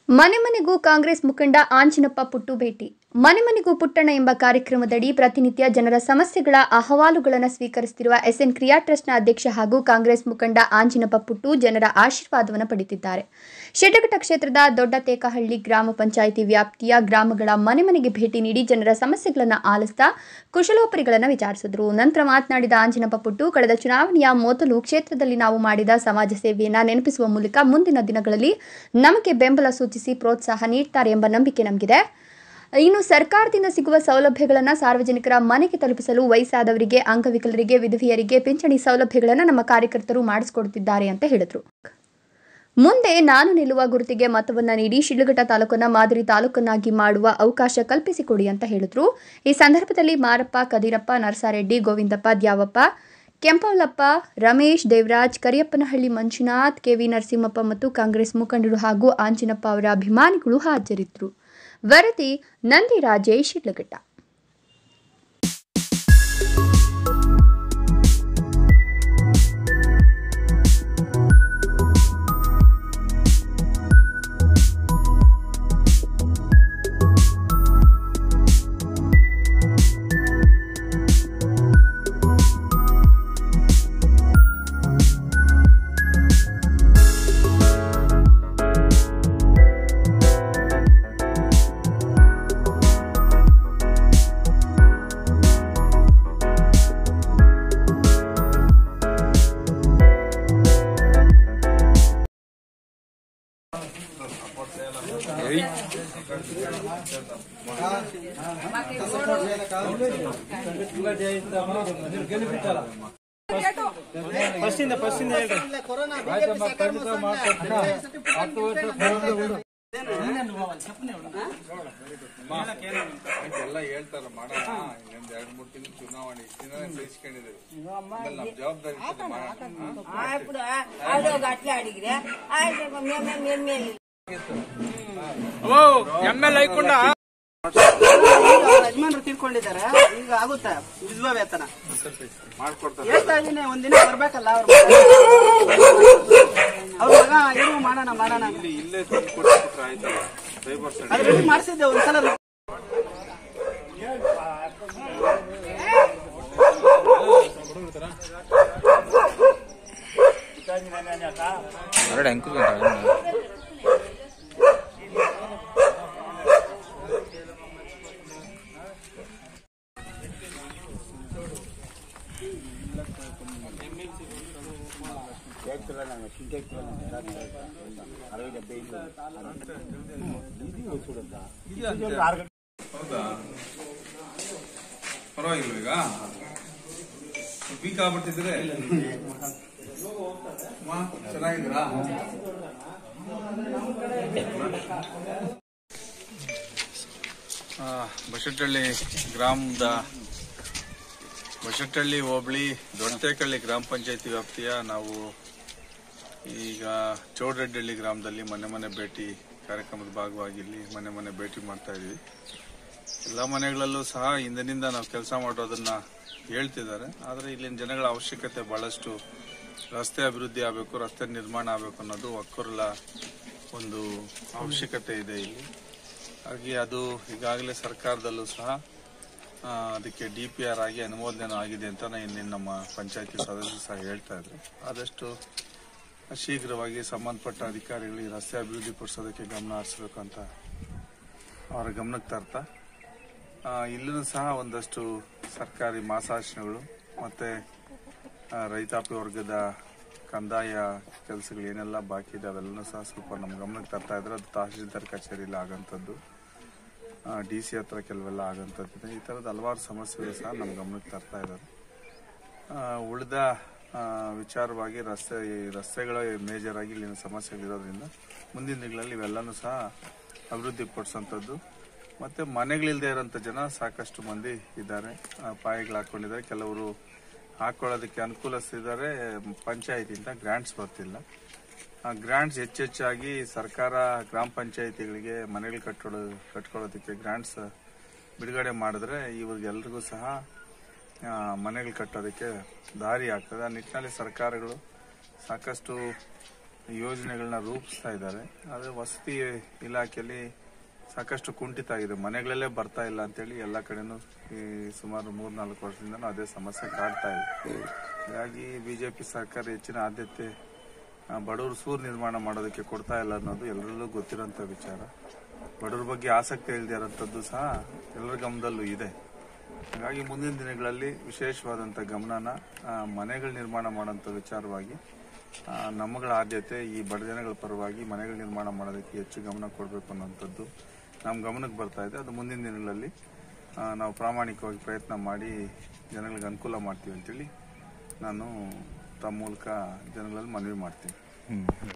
ಮನೆ ಮನೆಗೂ ಕಾಂಗ್ರೆಸ್ ಮುಖಂಡ ಆಂಜಿನಪ್ಪ ಪುಟ್ಟು ಭೇಟಿ ಮನೆ ಮನೆಗೂ ಪುಟ್ಟಣ್ಣ ಎಂಬ ಕಾರ್ಯಕ್ರಮದಡಿ ಪ್ರತಿನಿತ್ಯ ಜನರ ಸಮಸ್ಯೆಗಳ ಅಹವಾಲುಗಳನ್ನು ಸ್ವೀಕರಿಸುತ್ತಿರುವ ಎಸ್ಎನ್ ಕ್ರಿಯಾ ಟ್ರಸ್ಟ್ನ ಅಧ್ಯಕ್ಷ ಹಾಗೂ ಕಾಂಗ್ರೆಸ್ ಮುಖಂಡ ಆಂಜಿನಪ್ಪ ಪುಟ್ಟು ಜನರ ಆಶೀರ್ವಾದವನ್ನು ಪಡೆದಿದ್ದಾರೆ ಶೆಡ್ಡಘಟ್ಟ ಕ್ಷೇತ್ರದ ದೊಡ್ಡತೇಕಹಳ್ಳಿ ಗ್ರಾಮ ಪಂಚಾಯಿತಿ ವ್ಯಾಪ್ತಿಯ ಗ್ರಾಮಗಳ ಮನೆ ಮನೆಗೆ ಭೇಟಿ ನೀಡಿ ಜನರ ಸಮಸ್ಯೆಗಳನ್ನು ಆಲಿಸ್ತಾ ಕುಶಲೋಪರಿಗಳನ್ನು ವಿಚಾರಿಸಿದರು ನಂತರ ಮಾತನಾಡಿದ ಆಂಜಿನಪ್ಪ ಪುಟ್ಟು ಕಳೆದ ಚುನಾವಣೆಯ ಮೊದಲು ಕ್ಷೇತ್ರದಲ್ಲಿ ನಾವು ಮಾಡಿದ ಸಮಾಜ ಸೇವೆಯನ್ನು ನೆನಪಿಸುವ ಮೂಲಕ ಮುಂದಿನ ದಿನಗಳಲ್ಲಿ ನಮಗೆ ಬೆಂಬಲ ಸೂಚಿಸಿ ಪ್ರೋತ್ಸಾಹ ನೀಡ್ತಾರೆ ಎಂಬ ನಂಬಿಕೆ ನಮಗಿದೆ ಇನ್ನು ಸರ್ಕಾರದಿಂದ ಸಿಗುವ ಸೌಲಭ್ಯಗಳನ್ನು ಸಾರ್ವಜನಿಕರ ಮನೆಗೆ ತಲುಪಿಸಲು ವಯಸ್ಸಾದವರಿಗೆ ಅಂಗವಿಕಲರಿಗೆ ವಿಧವೆಯರಿಗೆ ಪಿಂಚಣಿ ಸೌಲಭ್ಯಗಳನ್ನು ನಮ್ಮ ಕಾರ್ಯಕರ್ತರು ಮಾಡಿಸಿಕೊಡುತ್ತಿದ್ದಾರೆ ಅಂತ ಹೇಳಿದರು ಮುಂದೆ ನಾನು ನಿಲ್ಲುವ ಗುರುತಿಗೆ ಮತವನ್ನ ನೀಡಿ ಶಿಡ್ಲಘಟ್ಟ ತಾಲೂಕನ್ನ ಮಾದರಿ ತಾಲೂಕನ್ನಾಗಿ ಮಾಡುವ ಅವಕಾಶ ಕಲ್ಪಿಸಿಕೊಡಿ ಅಂತ ಹೇಳಿದ್ರು ಈ ಸಂದರ್ಭದಲ್ಲಿ ಮಾರಪ್ಪ ಕದಿರಪ್ಪ ನರಸಾರೆಡ್ಡಿ ಗೋವಿಂದಪ್ಪ ದ್ಯಾವಪ್ಪ ಕೆಂಪವಲಪ್ಪ ರಮೇಶ್ ದೇವರಾಜ್ ಕರಿಯಪ್ಪನಹಳ್ಳಿ ಮಂಜುನಾಥ್ ಕೆವಿ ನರಸಿಂಹಪ್ಪ ಮತ್ತು ಕಾಂಗ್ರೆಸ್ ಮುಖಂಡರು ಹಾಗೂ ಆಂಜಿನಪ್ಪ ಅವರ ಅಭಿಮಾನಿಗಳು ಹಾಜರಿದ್ದರು ವರದಿ ನಂದಿ ರಾಜೇಶ್ ಶಿಡ್ಲಘಟ್ಟ ಫಸ್ಟಿಂದ ಫಸ್ಟಿಂದ ಹೇಳ್ರಿ ಎಲ್ಲ ಹೇಳ್ತಾರ ಮಾಡೋಣ ಇನ್ನೊಂದ್ ಎರಡ್ ಮೂರ್ ತಿಂಗಳು ಚುನಾವಣೆ ಇಷ್ಟ ದಿನ ಸಹಿಸ್ಕೊಂಡಿದ್ದೇವೆ ಆಮೇಲೆ ನಮ್ ಜವಾಬ್ದಾರಿ ಇರ್ತದೆ ಮಾಡೋಣ ఇప్పుడు ఆడో అట్లా అడిగిరే ఆయన మేము మేము ಎಮ್ ಎಲ್ ಐಕೊಂಡ ಯಜಮಾನ್ರು ತಿಳ್ಕೊಂಡಿದ್ದಾರೆ ಈಗ ಆಗುತ್ತಾ ವಿಧವಾ ವೇತನ ಮಾಡ್ಕೊಡ್ತಾರೆ ಹೇಳ್ತಾ ಇದೀನಿ ಒಂದಿನ ಬರ್ಬೇಕಲ್ಲ ಅವ್ರ ಅವ್ರ ಮಗ ಏನು ಮಾಡೋಣ ಮಾಡೋಣ ಅಂತ. ಇಲ್ಲಿ ಇಲ್ಲೇ ತಂದು ಕೊಟ್ಬಿಟ್ರೆ ಆಯ್ತಲ್ಲ ಸೈಬರ್ ಸೆಂಟರ್ ಅದ್ರ ಬಗ್ಗೆ ಮಾಡಿಸಿದ್ದೆ ಒಂದ್ಸಲ ಎರಡು ಅಂಕು ಹೌದಾ ಪರವಾಗಿಲ್ವ ಈಗ ವೀಕ್ ಆಗ್ಬಿಟ್ಟಿದ್ರೆ ಅಮ್ಮ, ಚೆನ್ನಾಗಿದ್ದೀರಾ ಬಸಟ್ಟಹಳ್ಳಿ ಗ್ರಾಮದ ಬಸಟ್ಟಹಳ್ಳಿ ಹೋಬಳಿ ದೊಡ್ಡತೇಕಳ್ಳಿ ಗ್ರಾಮ ಪಂಚಾಯತಿ ವ್ಯಾಪ್ತಿಯ ನಾವು ಈಗ ಚೌಡರೆಡ್ಡಹಳ್ಳಿ ಗ್ರಾಮದಲ್ಲಿ ಮನೆ ಮನೆ ಭೇಟಿ ಕಾರ್ಯಕ್ರಮದ ಭಾಗವಾಗಿ ಇಲ್ಲಿ ಮನೆ ಮನೆ ಭೇಟಿ ಮಾಡ್ತಾ ಇದೀವಿ ಎಲ್ಲ ಮನೆಗಳಲ್ಲೂ ಸಹ ಇಂದಿನಿಂದ ನಾವು ಕೆಲಸ ಮಾಡೋದನ್ನ ಹೇಳ್ತಿದ್ದಾರೆ ಆದರೆ ಇಲ್ಲಿನ ಜನಗಳ ಅವಶ್ಯಕತೆ ಬಹಳಷ್ಟು ರಸ್ತೆ ಅಭಿವೃದ್ಧಿ ಆಗಬೇಕು ರಸ್ತೆ ನಿರ್ಮಾಣ ಆಗಬೇಕು ಅನ್ನೋದು ಒಕ್ಕೂರಲ ಒಂದು ಅವಶ್ಯಕತೆ ಇದೆ ಇಲ್ಲಿ ಹಾಗೆ ಅದು ಈಗಾಗಲೇ ಸರ್ಕಾರದಲ್ಲೂ ಸಹ ಆ, ಅದಕ್ಕೆ ಡಿ ಪಿ ಆರ್ ಆಗಿ ಅನುಮೋದನೆ ಆಗಿದೆ ಅಂತ ಇಲ್ಲಿ ನಮ್ಮ ಪಂಚಾಯತಿ ಸದಸ್ಯರು ಸಹ ಹೇಳ್ತಾ ಇದ್ರು ಆದಷ್ಟು ಶೀಘ್ರವಾಗಿ ಸಂಬಂಧಪಟ್ಟ ಅಧಿಕಾರಿಗಳು ಈ ರಸ್ತೆ ಅಭಿವೃದ್ಧಿ ಪಡಿಸೋದಕ್ಕೆ ಗಮನ ಹರಿಸಬೇಕು ಅಂತ ಅವರ ಗಮನಕ್ಕೆ ತರ್ತಾ ಆ, ಇಲ್ಲೂ ಸಹ ಒಂದಷ್ಟು ಸರ್ಕಾರಿ ಮಾಸಾಶನಗಳು ಮತ್ತೆ ಆ, ರೈತಾಪಿ ವರ್ಗದ ಕಂದಾಯ ಕೆಲಸಗಳು ಏನೆಲ್ಲ ಬಾಕಿ ಇದೆ ಅವೆಲ್ಲನೂ ಸಹ ಸ್ವಲ್ಪ ನಮ್ಮ ಗಮನಕ್ಕೆ ತರ್ತಾ ಇದ್ರೆ ಅದು ತಹಶೀಲ್ದಾರ್ ಕಚೇರಿಯಲ್ಲಿ ಆಗಂಥದ್ದು ಡಿ ಸಿ ಹತ್ರ ಕೆಲವೆಲ್ಲ ಆಗಂಥದ್ದಿದೆ ಈ ಥರದ ಹಲವಾರು ಸಮಸ್ಯೆಗಳು ಸಹ ನಮ್ಮ ಗಮನಕ್ಕೆ ತರ್ತಾ ಇದ್ದಾರೆ ಆ, ಉಳಿದ ಆ, ವಿಚಾರವಾಗಿ ರಸ್ತೆ ಈ ರಸ್ತೆಗಳ ಮೇಜರ್ ಆಗಿ ಇಲ್ಲಿನ ಸಮಸ್ಯೆಗಳಿರೋದ್ರಿಂದ ಮುಂದಿನ ದಿನಗಳಲ್ಲಿ ಇವೆಲ್ಲನೂ ಸಹ ಅಭಿವೃದ್ಧಿ ಪಡಿಸೋಂಥದ್ದು ಮತ್ತೆ ಮನೆಗಳಿಲ್ಲದೆ ಇರೋಂಥ ಜನ ಸಾಕಷ್ಟು ಮಂದಿ ಇದ್ದಾರೆ ಆ, ಪಾಯಿಗಳು ಹಾಕೊಂಡಿದ್ದಾರೆ ಕೆಲವರು ಹಾಕೊಳ್ಳೋದಕ್ಕೆ ಅನುಕೂಲಿಸ್ತಿದ್ದಾರೆ ಪಂಚಾಯತಿಯಿಂದ ಗ್ರಾಂಟ್ಸ್ ಬರ್ತಿಲ್ಲ ಆ ಗ್ರಾಂಟ್ಸ್ ಹೆಚ್ಚೆಚ್ಚಾಗಿ ಸರ್ಕಾರ ಗ್ರಾಮ ಪಂಚಾಯತಿಗಳಿಗೆ ಮನೆಗಳು ಕಟ್ಟೋದು ಕಟ್ಕೊಳ್ಳೋದಕ್ಕೆ ಗ್ರಾಂಟ್ಸ್ ಬಿಡುಗಡೆ ಮಾಡಿದ್ರೆ ಇವ್ರಿಗೆಲ್ರಿಗೂ ಸಹ ಆ, ಮನೆಗಳು ಕಟ್ಟೋದಕ್ಕೆ ದಾರಿ ಆಗ್ತದೆ ಆ ನಿಟ್ಟಿನಲ್ಲಿ ಸರ್ಕಾರಗಳು ಸಾಕಷ್ಟು ಯೋಜನೆಗಳನ್ನ ರೂಪಿಸ್ತಾ ಇದ್ದಾರೆ ಆದರೆ ವಸತಿ ಇಲಾಖೆಯಲ್ಲಿ ಸಾಕಷ್ಟು ಕುಂಠಿತ ಆಗಿದೆ ಮನೆಗಳಲ್ಲೇ ಬರ್ತಾ ಇಲ್ಲ ಅಂತೇಳಿ ಎಲ್ಲ ಕಡೆನೂ ಈ ಸುಮಾರು ಮೂರ್ನಾಲ್ಕು ವರ್ಷದಿಂದ ಅದೇ ಸಮಸ್ಯೆ ಕಾಡ್ತಾ ಇದೆ ಹಾಗಾಗಿ ಬಿಜೆಪಿ ಸರ್ಕಾರ ಹೆಚ್ಚಿನ ಆದ್ಯತೆ ಆ, ಬಡವರು ಸೂರು ನಿರ್ಮಾಣ ಮಾಡೋದಕ್ಕೆ ಕೊಡ್ತಾ ಇಲ್ಲ ಅನ್ನೋದು ಎಲ್ಲರಲ್ಲೂ ಗೊತ್ತಿರೋಂಥ ವಿಚಾರ ಬಡವ್ರ ಬಗ್ಗೆ ಆಸಕ್ತಿ ಇಲ್ಲದೆ ಇರೋಂಥದ್ದು ಸಹ ಎಲ್ಲರ ಗಮನದಲ್ಲೂ ಇದೆ ಹಾಗಾಗಿ ಮುಂದಿನ ದಿನಗಳಲ್ಲಿ ವಿಶೇಷವಾದಂಥ ಗಮನನ ಆ, ಮನೆಗಳ ನಿರ್ಮಾಣ ಮಾಡೋಂಥ ವಿಚಾರವಾಗಿ ಆ, ನಮ್ಮಗಳ ಆದ್ಯತೆ ಈ ಬಡ ಜನಗಳ ಪರವಾಗಿ ಮನೆಗಳ ನಿರ್ಮಾಣ ಮಾಡೋದಕ್ಕೆ ಹೆಚ್ಚು ಗಮನ ಕೊಡಬೇಕು ಅನ್ನೋಂಥದ್ದು ನಮ್ಮ ಗಮನಕ್ಕೆ ಬರ್ತಾ ಇದೆ ಅದು ಮುಂದಿನ ದಿನಗಳಲ್ಲಿ ಆ, ನಾವು ಪ್ರಾಮಾಣಿಕವಾಗಿ ಪ್ರಯತ್ನ ಮಾಡಿ ಜನಗಳಿಗೆ ಅನುಕೂಲ ಮಾಡ್ತೀವಿ ಅಂತೇಳಿ ನಾನು ತಮ್ಮ ಮೂಲಕ ಜನಗಳಲ್ಲಿ ಮನವಿ ಮಾಡ್ತೀನಿ